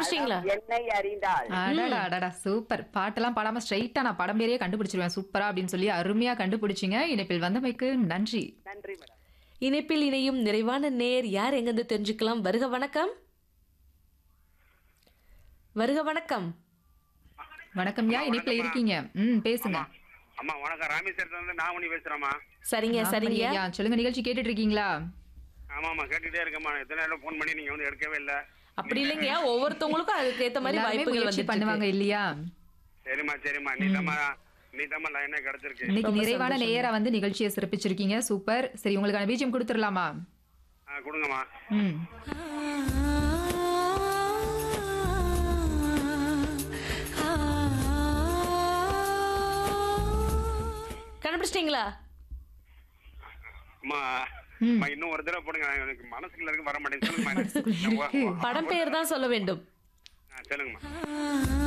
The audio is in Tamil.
கண்டுபிடிச்சிட்டீங்களா என்னை அறிந்தாள் அடடா அடடா சூப்பர் பாட்டெல்லாம் பாடாம ஸ்ட்ரைட்டா நான் படம் பேரையே கண்டுபிடிச்சிருவேன் சூப்பரா அப்படின்னு சொல்லி அருமையா கண்டுபிடிச்சிங்க இணைப்பில் வந்தமைக்கு நன்றி நன்றி மேடம் இணைப்பில் இணையும் நிறைவான நேர் யார் எங்கிருந்து தெரிஞ்சுக்கலாம் வருக வணக்கம் வருக வணக்கம் வணக்கம் யா இணைப்பில் இருக்கீங்க ம் பேசுங்க அம்மா வணக்கம் ராமேஸ்வரத்துல இருந்து நாமணி பேசுறேம்மா சரிங்க சரிங்க ஐயா சொல்லுங்க நிகழ்ச்சி கேட்டுட்டு இருக்கீங்களா ஆமாம்மா கேட்டுட்டே இருக்கேம்மா எத்தனை நேரம் ஃபோன் பண்ணி நீங்க வந்து எடுக்கவே இல்ல அப்படி இல்லைங்கய்யா ஒவ்வொருத்தவங்களுக்கும் அதுக்கு ஏத்த மாதிரி எல்லாருமே வாய்ப்புகள் முயற்சி வந்து பண்ணுவாங்க இல்லையா சரிம்மா சரிம்மா நீ தாம்மா நீ தாம்மா லைனே கிடைச்சிருக்கு இன்னைக்கு ரொம்ப நிறைவான சந்தோஷம். நேரா வந்து நிகழ்ச்சியை சிறப்பிச்சிருக்கீங்க சூப்பர் சரி உங்களுக்கான பீஜம் கொடுத்துடலாமா ஆ, கொடுங்கம்மா ம் கண்டுபிடிச்சிட்டீங்களா அம்மா ம். அம்மா, இன்னும் ஒரு தடவை போடுங்க எனக்கு மனசுக்குள்ள இருக்கு வர மாட்டேங்குது சொல்லுங்கம்மா மனசுக்குள்ள நான் வா- வா- படம் பெயர் தான் சொல்ல வேண்டும் ஆ, சொல்லுங்கம்மா